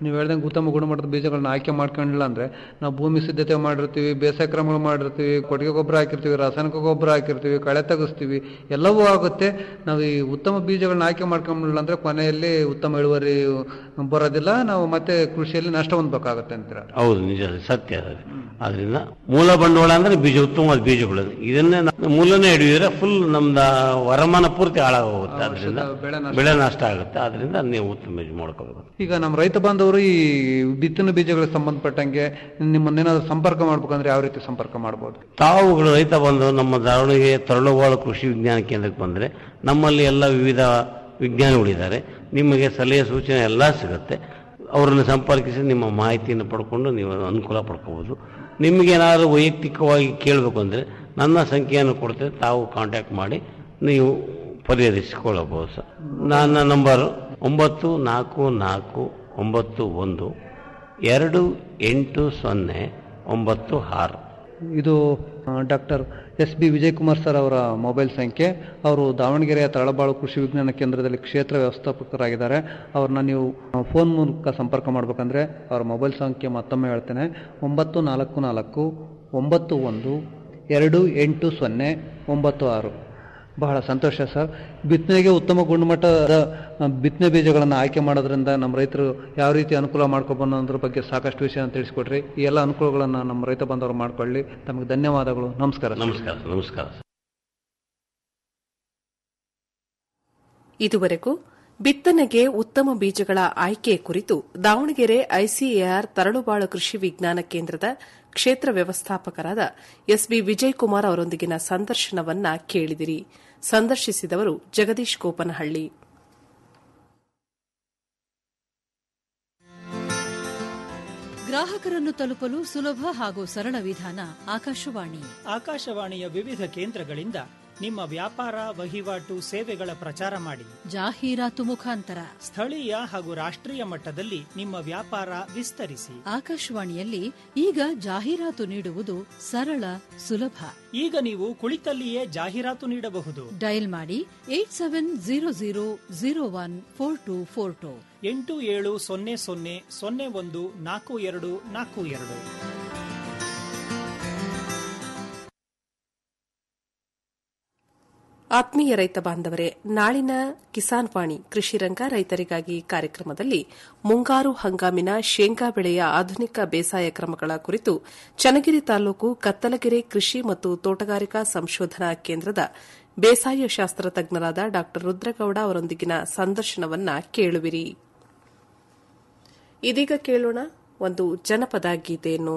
ನೀವು ಹೇಳ್ದಂಗೆ ಉತ್ತಮ ಗುಣಮಟ್ಟದ ಬೀಜಗಳನ್ನ ಆಯ್ಕೆ ಮಾಡ್ಕೊಂಡಿಲ್ಲ ಅಂದ್ರೆ ನಾವು ಭೂಮಿ ಸಿದ್ಧತೆ ಮಾಡಿರ್ತೀವಿ ಬೇಸಾಯ ಕ್ರಮಗಳು ಮಾಡಿರ್ತೀವಿ ಕೊಟ್ಟಿಗೆ ಗೊಬ್ಬರ ಹಾಕಿರ್ತೀವಿ ರಾಸಾಯನಿಕ ಗೊಬ್ಬರ ಹಾಕಿರ್ತೀವಿ ಕಳೆ ತೆಗಿಸ್ತೀವಿ ಎಲ್ಲವೂ ಆಗುತ್ತೆ ನಾವು ಈ ಉತ್ತಮ ಬೀಜಗಳನ್ನ ಆಯ್ಕೆ ಮಾಡ್ಕೊಂಡಿಲ್ಲ ಅಂದ್ರೆ ಕೊನೆಯಲ್ಲಿ ಉತ್ತಮ ಇಳುವರಿ ಬರೋದಿಲ್ಲ ನಾವು ಮತ್ತೆ ಕೃಷಿಯಲ್ಲಿ ನಷ್ಟ ಹೊಂದಬೇಕಾಗತ್ತೆ ಅಂತೀರ ಹೌದು ನಿಜ ಅದು ಸತ್ಯ ಅದು ಆದ್ರಿಂದ ಮೂಲ ಬಂಡವಾಳ ಅಂದ್ರೆ ಬೀಜ ಉತ್ತಮವಾದ ಬೀಜಗಳು ಇದನ್ನೇ ನಾವು ಮೂಲನೇ ಹಿಡಿದ್ರೆ ಫುಲ್ ನಮ್ದ ವರಮಾನ ಪೂರ್ತಿ ಹಾಳಾಗೋಗುತ್ತೆ ಅದರಿಂದ ಬೆಳೆ ನಷ್ಟ ಬೆಳೆ ನಷ್ಟ ಆಗುತ್ತೆ ಅದರಿಂದ ನೀವು ಉತ್ತಮ ಬೀಜ ಮಾಡ್ಕೋಬೇಕು ಈಗ ನಮ್ಮ ರೈತ ಬಾಂಧವರು ಈ ಬಿತ್ತನೆ ಬೀಜಗಳಿಗೆ ಸಂಬಂಧಪಟ್ಟಂಗೆ ನಿಮ್ಮನ್ನೇನಾದ್ರು ಸಂಪರ್ಕ ಮಾಡ್ಬೇಕಂದ್ರೆ ಯಾವ ರೀತಿ ಸಂಪರ್ಕ ಮಾಡ್ಬೋದು ತಾವುಗಳು ರೈತ ಬಂದು ನಮ್ಮ ದಾವಣಗೆರೆ ತರಳುವಾಳು ಕೃಷಿ ವಿಜ್ಞಾನ ಕೇಂದ್ರಕ್ಕೆ ಬಂದರೆ ನಮ್ಮಲ್ಲಿ ಎಲ್ಲ ವಿವಿಧ ವಿಜ್ಞಾನಿಗಳಿದ್ದಾರೆ ನಿಮಗೆ ಸಲಹೆ ಸೂಚನೆ ಎಲ್ಲ ಸಿಗುತ್ತೆ ಅವರನ್ನು ಸಂಪರ್ಕಿಸಿ ನಿಮ್ಮ ಮಾಹಿತಿಯನ್ನು ಪಡ್ಕೊಂಡು ನೀವು ಅನುಕೂಲ ಪಡ್ಕೋಬೋದು ನಿಮಗೇನಾದರೂ ವೈಯಕ್ತಿಕವಾಗಿ ಕೇಳಬೇಕು ಅಂದರೆ ನನ್ನ ಸಂಖ್ಯೆಯನ್ನು ಕೊಡ್ತೇನೆ ತಾವು ಕಾಂಟ್ಯಾಕ್ಟ್ ಮಾಡಿ ನೀವು ಪರಿಹರಿಸಿಕೊಳ್ಳಬಹುದು ಸರ್ ನನ್ನ ನಂಬರು ಒಂಬತ್ತು ನಾಲ್ಕು ನಾಲ್ಕು ಒಂಬತ್ತು ಒಂದು ಎರಡು ಎಂಟು ಸೊನ್ನೆ ಒಂಬತ್ತು ಆರು ಇದು doctor S B Vijayakumar sir ಅವರ ಮೊಬೈಲ್ ಸಂಖ್ಯೆ ಅವರು ದಾವಣಗೆರೆಯ ತಳಬಾಳು ಕೃಷಿ ವಿಜ್ಞಾನ ಕೇಂದ್ರದಲ್ಲಿ ಕ್ಷೇತ್ರ ವ್ಯವಸ್ಥಾಪಕರಾಗಿದ್ದಾರೆ ಅವ್ರನ್ನ ನೀವು ಫೋನ್ ಮೂಲಕ ಸಂಪರ್ಕ ಮಾಡ್ಬೇಕಂದ್ರೆ ಅವರ ಮೊಬೈಲ್ ಸಂಖ್ಯೆ ಮತ್ತೊಮ್ಮೆ ಹೇಳ್ತೇನೆ ಒಂಬತ್ತು ನಾಲ್ಕು ನಾಲ್ಕು ಒಂಬತ್ತು ಒಂದು ಎರಡು ಎಂಟು ಸೊನ್ನೆ ಒಂಬತ್ತು ಆರು ಬಹಳ ಸಂತೋಷ ಸರ್ ಬಿತ್ತನೆಗೆ ಉತ್ತಮ ಗುಣಮಟ್ಟದ ಆ, ಬಿತ್ತನೆ ಬೀಜಗಳನ್ನು ಆಯ್ಕೆ ಮಾಡೋದ್ರಿಂದ ನಮ್ಮ ರೈತರು ಯಾವ ರೀತಿ ಅನುಕೂಲ ಮಾಡ್ಕೊಬೋದು ಅನ್ನೋದ್ರ ಬಗ್ಗೆ ಸಾಕಷ್ಟು ವಿಷಯ ತಿಳಿಸ್ಕೊಟ್ರಿ ಈ ಎಲ್ಲ ಅನುಕೂಲಗಳನ್ನು ನಮ್ಮ ರೈತ ಬಂದವರು ಮಾಡ್ಕೊಳ್ಳಿ ತಮಗೆ ಧನ್ಯವಾದಗಳು ನಮಸ್ಕಾರ ಸರ್. ನಮಸ್ಕಾರ ನಮಸ್ಕಾರ ಇದುವರೆಗೂ ಬಿತ್ತನೆಗೆ ಉತ್ತಮ ಬೀಜಗಳ ಆಯ್ಕೆ ಕುರಿತು ದಾವಣಗೆರೆ ಐಸಿಎಆರ್ ತರಳುಬಾಳು ಕೃಷಿ ವಿಜ್ಞಾನ ಕೇಂದ್ರದ ಕ್ಷೇತ್ರ ವ್ಯವಸ್ಥಾಪಕರಾದ ಎಸ್ಬಿ ವಿಜಯಕುಮಾರ್ ಅವರೊಂದಿಗಿನ ಸಂದರ್ಶನವನ್ನ ಕೇಳಿದಿರಿ ಸಂದರ್ಶಿಸಿದವರು ಜಗದೀಶ್ ಗೋಪನಹಳ್ಳಿ ಗ್ರಾಹಕರನ್ನು ತಲುಪಲು ಸುಲಭ ಹಾಗೂ ಸರಳ ವಿಧಾನ ಆಕಾಶವಾಣಿ ಆಕಾಶವಾಣಿಯ ವಿವಿಧ ಕೇಂದ್ರಗಳಿಂದ ನಿಮ್ಮ ವ್ಯಾಪಾರ ವಹಿವಾಟು ಸೇವೆಗಳ ಪ್ರಚಾರ ಮಾಡಿ ಜಾಹೀರಾತು ಮುಖಾಂತರ ಸ್ಥಳೀಯ ಹಾಗೂ ರಾಷ್ಟ್ರೀಯ ಮಟ್ಟದಲ್ಲಿ ನಿಮ್ಮ ವ್ಯಾಪಾರ ವಿಸ್ತರಿಸಿ ಆಕಾಶವಾಣಿಯಲ್ಲಿ ಈಗ ಜಾಹೀರಾತು ನೀಡುವುದು ಸರಳ ಸುಲಭ ಈಗ ನೀವು ಕುಳಿತಲ್ಲಿಯೇ ಜಾಹೀರಾತು ನೀಡಬಹುದು ಡಯಲ್ ಮಾಡಿ eight seven zero zero zero one four two four two ಎಂಟು ಏಳು ಸೊನ್ನೆ ಸೊನ್ನೆ ಸೊನ್ನೆ ಒಂದು ನಾಲ್ಕು ಎರಡು ನಾಲ್ಕು ಎರಡು ಆತ್ಮೀಯ ರೈತ ಬಾಂಧವರೇ ನಾಳಿನ ಕಿಸಾನ್ ವಾಣಿ ಕೃಷಿ ರಂಗ ರೈತರಿಗಾಗಿ ಕಾರ್ಯಕ್ರಮದಲ್ಲಿ ಮುಂಗಾರು ಹಂಗಾಮಿನ ಶೇಂಗಾ ಬೆಳೆಯ ಆಧುನಿಕ ಬೇಸಾಯ ಕ್ರಮಗಳ ಕುರಿತು ಚನ್ನಗಿರಿ ತಾಲೂಕು ಕತ್ತಲಗೆರೆ ಕೃಷಿ ಮತ್ತು ತೋಟಗಾರಿಕಾ ಸಂಶೋಧನಾ ಕೇಂದ್ರದ ಬೇಸಾಯ ಶಾಸ್ತ್ರ ತಜ್ಞರಾದ ಡಾ ರುದ್ರಗೌಡ ಅವರೊಂದಿಗಿನ ಸಂದರ್ಶನವನ್ನ ಕೇಳುವಿರಿ ಇದೀಗ ಕೇಳೋಣ ಒಂದು ಜನಪದ ಗೀತೆಯನ್ನು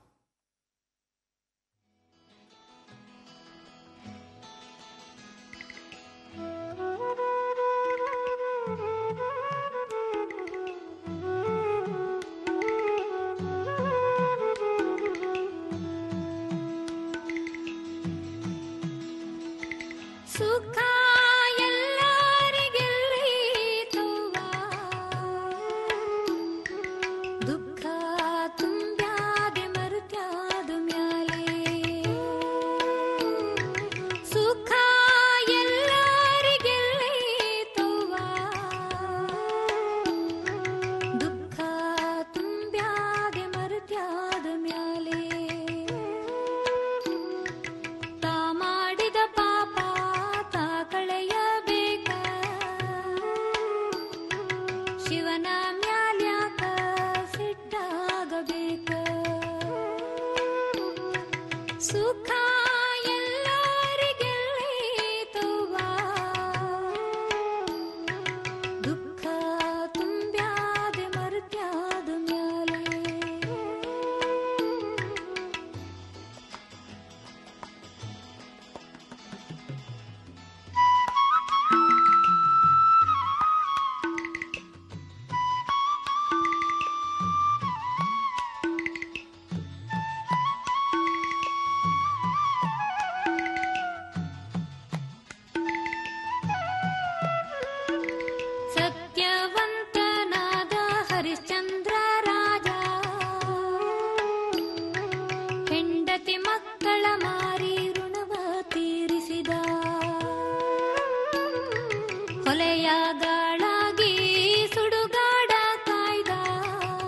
ಸುಖ ಎಲ್ಲರಿಗೆಲ್ಲೈತವ್ವ ದುಃಖ ತುಂಬ್ಯಾದೆ ಮರುತ್ಯಾದ ಮ್ಯಾಲೆ ಸುಖ ಎಲ್ಲರಿಗೆಲ್ಲೈತವ್ವ ದುಃಖ ತುಂಬ್ಯಾದೆ ಮರುತ್ಯಾದ ಮ್ಯಾಲೆ ತಾ ಮಾಡಿದ ಪಾಪ ತಾ ಕಳೆಯಬೇಕ ಶಿವನ ಮ್ಯಾಲ್ಯಾಕ ಸಿಟ್ಟಾಗಬೇಕ ಸುಖ ಎಲ್ಲರಿಗೆಲ್ಲೈತವ್ವ ದುಃಖ ತುಂಬ್ಯಾದೆ ಮರುತ್ಯಾದ ಮ್ಯಾಲೆ ಸತ್ಯವಂತನಾದ ಹರಿಶ್ಚಂದ್ರ ರಾಜ ಹೆಂಡತಿ ಮಕ್ಕಳ ಮಾರಿ ಋಣವ ತೀರಿಸಿದ ಹೊಲೆಯ ಗಾಳಾಗಿ ಸುಡುಗಾಡ ಕಾಯ್ದ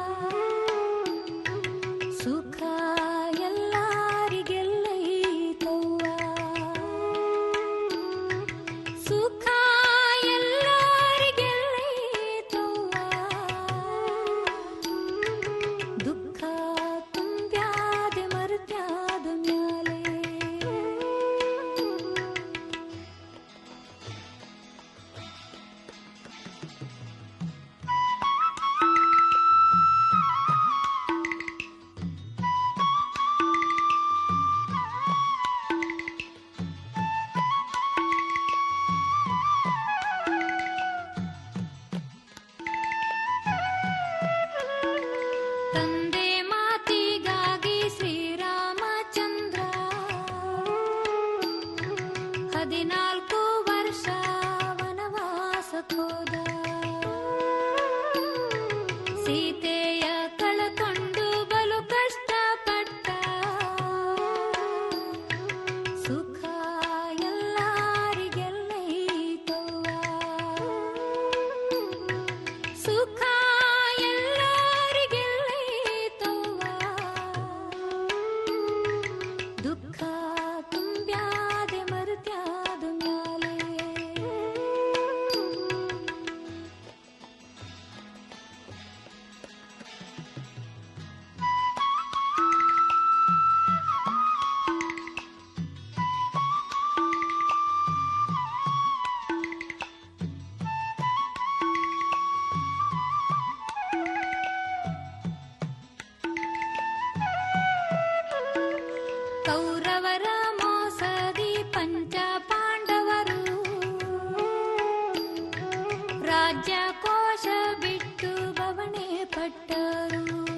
ರಾಜ್ಯ ಕೋಶ ಬಿಟ್ಟು ಬವಣೆ ಪಟ್ಟರು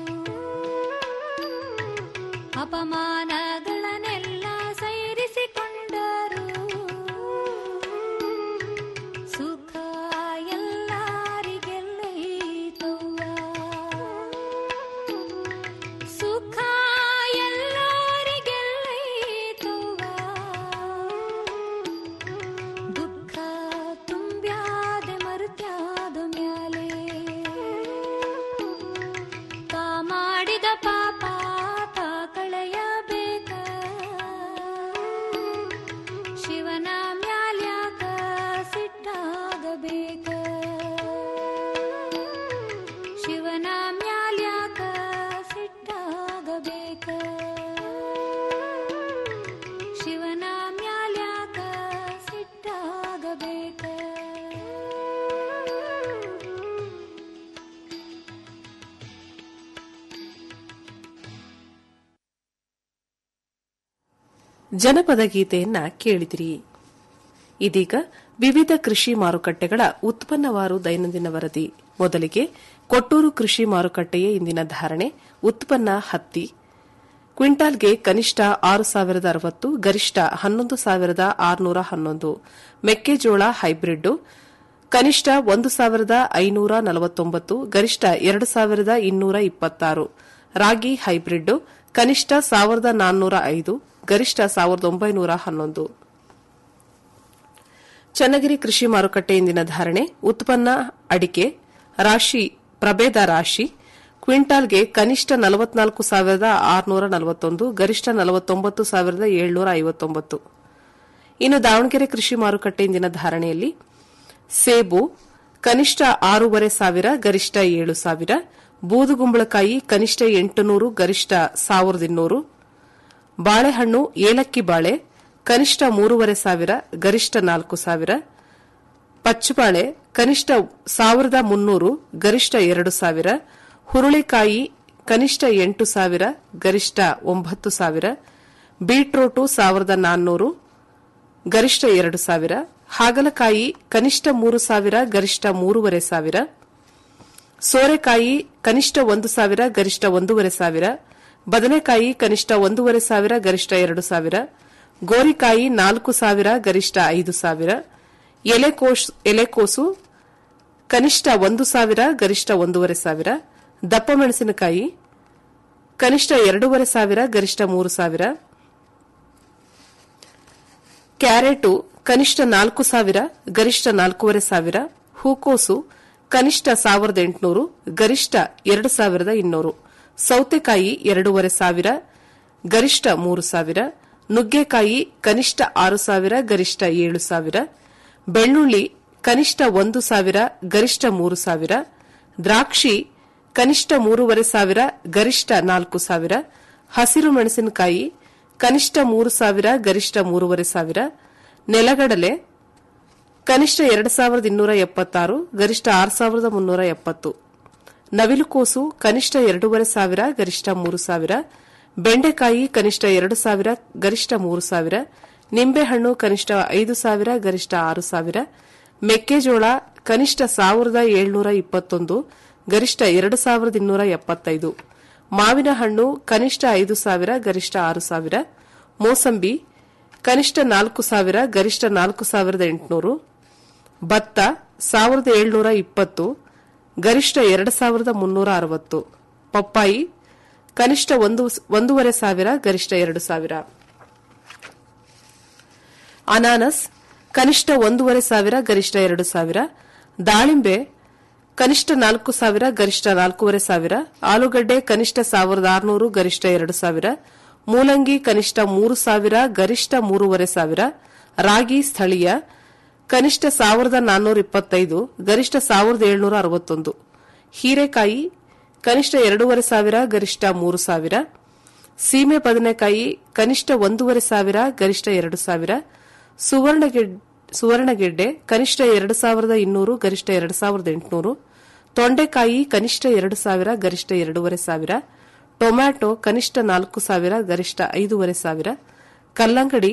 ಅಪಮಾನಗಳನ್ನೆಲ್ಲ ಸೈರಿಸಿಕೊಂಡರು ಸುಖ ಎಲ್ಲರಿಗೆಲ್ಲೈತವ್ವ ಸುಖ ಎಲ್ಲರಿಗೆಲ್ಲೈತವ್ವ ದುಃಖ ತುಂಬ್ಯಾದೆ ಮರುತ್ಯಾದ ಮ್ಯಾಲೆ ತಾ ಮಾಡಿದ ಪಾಪ ತಾ ಕಳೆಯಬೇಕ ಶಿವನ ಮ್ಯಾಲ್ಯಾಕ ಸಿಟ್ಟಾಗಬೇಕ ಶಿವನ ಮ್ಯಾಲ್ಯಾಕ ಸಿಟ್ಟಾಗಬೇಕ ಶಿವನ ಮ್ಯಾಲ್ಯಾಕ ಸಿಟ್ಟಾಗಬೇಕ ಜನಪದ ಗೀತೆಯನ್ನ ಕೇಳಿದಿರಿ ಇದೀಗ ವಿವಿಧ ಕೃಷಿ ಮಾರುಕಟ್ಟೆಗಳ ಉತ್ಪನ್ನವಾರು ದೈನಂದಿನ ವರದಿ ಮೊದಲಿಗೆ ಕೊಟ್ಟೂರು ಕೃಷಿ ಮಾರುಕಟ್ಟೆಯ ಇಂದಿನ ಧಾರಣೆ ಉತ್ಪನ್ನ ಹತ್ತಿ ಕ್ವಿಂಟಾಲ್ಗೆ ಕನಿಷ್ಠ ಆರು ಸಾವಿರದ ಅರವತ್ತು ಗರಿಷ್ಠ ಹನ್ನೊಂದು ಸಾವಿರದ ಆರುನೂರ ಹನ್ನೊಂದು ಮೆಕ್ಕೆಜೋಳ ಹೈಬ್ರಿಡ್ ಕನಿಷ್ಠ ಒಂದು ಸಾವಿರದ ಐನೂರ ನಲವತ್ತೊಂಬತ್ತು ಗರಿಷ್ಠ ಎರಡು ಸಾವಿರದ ಇನ್ನೂರ ಇಪ್ಪತ್ತಾರು ರಾಗಿ ಹೈಬ್ರಿಡ್ ಕನಿಷ್ಠ ಸಾವಿರದ ನಾನ್ನೂರ ಐದು ಗರಿಷ್ಠ ಸಾವಿರದ ಒಂಬೈನೂರ ಹನ್ನೊಂದು ಚನ್ನಗಿರಿ ಕೃಷಿ ಮಾರುಕಟ್ಟೆ ಇಂದಿನ ಧಾರಣೆ ಉತ್ಪನ್ನ ಅಡಿಕೆ ರಾಶಿ ಪ್ರಭೇದ ರಾಶಿ ಕ್ವಿಂಟಾಲ್ಗೆ ಕನಿಷ್ಠ ನಲವತ್ನಾಲ್ಕು ಸಾವಿರದ ಆರುನೂರ ನಲವತ್ತೊಂದು ಗರಿಷ್ಠ ನಲವತ್ತೊಂಬತ್ತು ಸಾವಿರದ ಏಳ್ನೂರ ಐವತ್ತೊಂಬತ್ತು ಇನ್ನು ದಾವಣಗೆರೆ ಕೃಷಿ ಮಾರುಕಟ್ಟೆ ಇಂದಿನ ಧಾರಣೆಯಲ್ಲಿ ಸೇಬು ಕನಿಷ್ಠ ಆರೂವರೆ ಸಾವಿರ ಗರಿಷ್ಠ ಏಳು ಸಾವಿರ ಬೂದುಗುಂಬಳಕಾಯಿ ಕನಿಷ್ಠ ಎಂಟುನೂರು ಗರಿಷ್ಠ ಸಾವಿರದ ಇನ್ನೂರು ಬಾಳೆಹಣ್ಣು ಏಲಕ್ಕಿ ಬಾಳೆ ಕನಿಷ್ಠ ಮೂರುವರೆ ಸಾವಿರ ಗರಿಷ್ಠ ನಾಲ್ಕು ಸಾವಿರ ಪಚ್ಚಬಾಳೆ ಕನಿಷ್ಠ ಸಾವಿರದ ಮುನ್ನೂರು ಗರಿಷ್ಠ ಎರಡು ಸಾವಿರ ಹುರುಳಿಕಾಯಿ ಕನಿಷ್ಠ ಎಂಟು ಸಾವಿರ ಗರಿಷ್ಠ ಒಂಬತ್ತು ಸಾವಿರ ಬೀಟ್ರೋಟು ಸಾವಿರದ ನಾನ್ನೂರು ಗರಿಷ್ಠ ಎರಡು ಸಾವಿರ ಹಾಗಲಕಾಯಿ ಕನಿಷ್ಠ ಮೂರು ಸಾವಿರ ಗರಿಷ್ಠ ಮೂರುವರೆ ಸಾವಿರ ಸೋರೆಕಾಯಿ ಕನಿಷ್ಠ ಒಂದು ಸಾವಿರ ಗರಿಷ್ಠ ಒಂದೂವರೆ ಸಾವಿರ ಬದನೆಕಾಯಿ ಕನಿಷ್ಠ ಒಂದೂವರೆ ಸಾವಿರ ಗರಿಷ್ಠ ಎರಡು ಸಾವಿರ ಗೋರಿಕಾಯಿ ನಾಲ್ಕು ಸಾವಿರ ಗರಿಷ್ಠ ಐದು ಸಾವಿರ ಎಲೆಕೋಸ್- ಎಲೆಕೋಸು ಕನಿಷ್ಠ ಒಂದು ಸಾವಿರ ಗರಿಷ್ಠ ಒಂದೂವರೆ ಸಾವಿರ ದಪ್ಪ ಮೆಣಸಿನಕಾಯಿ ಕನಿಷ್ಠ ಎರಡೂವರೆ ಸಾವಿರ ಗರಿಷ್ಠ ಮೂರು ಸಾವಿರ ಕ್ಯಾರೆಟು ಕನಿಷ್ಠ ನಾಲ್ಕು ಸಾವಿರ ಗರಿಷ್ಠ ನಾಲ್ಕೂವರೆ ಸಾವಿರ ಹೂಕೋಸು ಕನಿಷ್ಠ ಸಾವಿರದ ಎಂಟುನೂರು ಗರಿಷ್ಠ ಎರಡು ಸಾವಿರದ ಇನ್ನೂರು ಸೌತೆಕಾಯಿ ಎರಡೂವರೆ ಸಾವಿರ ಗರಿಷ್ಠ ಮೂರು ಸಾವಿರ ನುಗ್ಗೆಕಾಯಿ ಕನಿಷ್ಠ ಆರು ಸಾವಿರ ಗರಿಷ್ಠ ಏಳು ಸಾವಿರ ಬೆಳ್ಳುಳ್ಳಿ ಕನಿಷ್ಠ ಒಂದು ಸಾವಿರ ಗರಿಷ್ಠ ಮೂರು ಸಾವಿರ ದ್ರಾಕ್ಷಿ ಕನಿಷ್ಠ ಮೂರುವರೆ ಸಾವಿರ ಗರಿಷ್ಠ ನಾಲ್ಕು ಸಾವಿರ ಹಸಿರು ಮೆಣಸಿನಕಾಯಿ ಕನಿಷ್ಠ ಮೂರು ಸಾವಿರ ಗರಿಷ್ಠ ಮೂರುವರೆ ಸಾವಿರ ನೆಲಗಡಲೆ ಕನಿಷ್ಠ ಎರಡು ಸಾವಿರದ ಇನ್ನೂರ ಎಪ್ಪತ್ತಾರು ಗರಿಷ್ಠ ಆರು ಸಾವಿರದ ಮುನ್ನೂರ ಎಪ್ಪತ್ತು ನವಿಲುಕೋಸು ಕನಿಷ್ಠ ಎರಡೂವರೆ ಸಾವಿರ ಗರಿಷ್ಠ ಮೂರು ಸಾವಿರ ಬೆಂಡೆಕಾಯಿ ಕನಿಷ್ಠ ಎರಡು ಸಾವಿರ ಗರಿಷ್ಠ ಮೂರು ಸಾವಿರ ನಿಂಬೆಹಣ್ಣು ಕನಿಷ್ಠ ಐದು ಸಾವಿರ ಗರಿಷ್ಠ ಆರು ಸಾವಿರ ಮೆಕ್ಕೆಜೋಳ ಕನಿಷ್ಠ ಸಾವಿರದ ಏಳ್ನೂರ ಇಪ್ಪತ್ತೊಂದು ಗರಿಷ್ಠ ಎರಡು ಸಾವಿರದ ಇನ್ನೂರ ಎಪ್ಪತ್ತೈದು ಮಾವಿನ ಹಣ್ಣು ಕನಿಷ್ಠ ಐದು ಸಾವಿರ ಗರಿಷ್ಠ ಆರು ಸಾವಿರ ಮೋಸಂಬಿ ಕನಿಷ್ಠ ನಾಲ್ಕು ಸಾವಿರ ಗರಿಷ್ಠ ನಾಲ್ಕು ಸಾವಿರದ ಎಂಟುನೂರು ಭತ್ತ ಸಾವಿರದ ಏಳ್ನೂರ ಇಪ್ಪತ್ತು ಗರಿಷ್ಠ ಎರಡು ಸಾವಿರದ ಮುನ್ನೂರ ಅರವತ್ತು ಪಪ್ಪಾಯಿ ಕನಿಷ್ಠ ಒಂದು ಒಂದೂವರೆ ಸಾವಿರ ಗರಿಷ್ಠ ಎರಡು ಸಾವಿರ ಅನಾನಸ್ ಕನಿಷ್ಠ ಒಂದೂವರೆ ಸಾವಿರ ಗರಿಷ್ಠ ಎರಡು ಸಾವಿರ ದಾಳಿಂಬೆ ಕನಿಷ್ಠ ನಾಲ್ಕು ಸಾವಿರ ಗರಿಷ್ಠ ನಾಲ್ಕೂವರೆ ಸಾವಿರ ಆಲೂಗಡ್ಡೆ ಕನಿಷ್ಠ ಸಾವಿರದ ಆರುನೂರು ಗರಿಷ್ಠ ಎರಡು ಸಾವಿರ ಮೂಲಂಗಿ ಕನಿಷ್ಠ ಮೂರು ಸಾವಿರ ಗರಿಷ್ಠ ಮೂರುವರೆ ಸಾವಿರ ರಾಗಿ ಸ್ಥಳೀಯ ಕನಿಷ್ಠ ಸಾವಿರದ ನಾನ್ನೂರ ಇಪ್ಪತ್ತೈದು ಗರಿಷ್ಠ ಸಾವಿರದ ಏಳ್ನೂರ ಅರವತ್ತೊಂದು ಹೀರೆಕಾಯಿ ಕನಿಷ್ಠ ಎರಡೂವರೆ ಸಾವಿರ ಗರಿಷ್ಠ ಮೂರು ಸಾವಿರ ಸೀಮೆ ಬದನೆಕಾಯಿ ಕನಿಷ್ಠ ಒಂದೂವರೆ ಸಾವಿರ ಗರಿಷ್ಠ ಎರಡು ಸಾವಿರ ಸುವರ್ಣಗೆಡ್- ಸುವರ್ಣಗೆಡ್ಡೆ ಕನಿಷ್ಠ ಎರಡು ಸಾವಿರದ ಇನ್ನೂರು ಗರಿಷ್ಠ ಎರಡು ಸಾವಿರದ ಎಂಟುನೂರು ತೊಂಡೆಕಾಯಿ ಕನಿಷ್ಠ ಎರಡು ಸಾವಿರ ಗರಿಷ್ಠ ಎರಡೂವರೆ ಸಾವಿರ ಟೊಮ್ಯಾಟೊ ಕನಿಷ್ಠ ನಾಲ್ಕು ಸಾವಿರ ಗರಿಷ್ಠ ಐದೂವರೆ ಸಾವಿರ ಕಲ್ಲಂಗಡಿ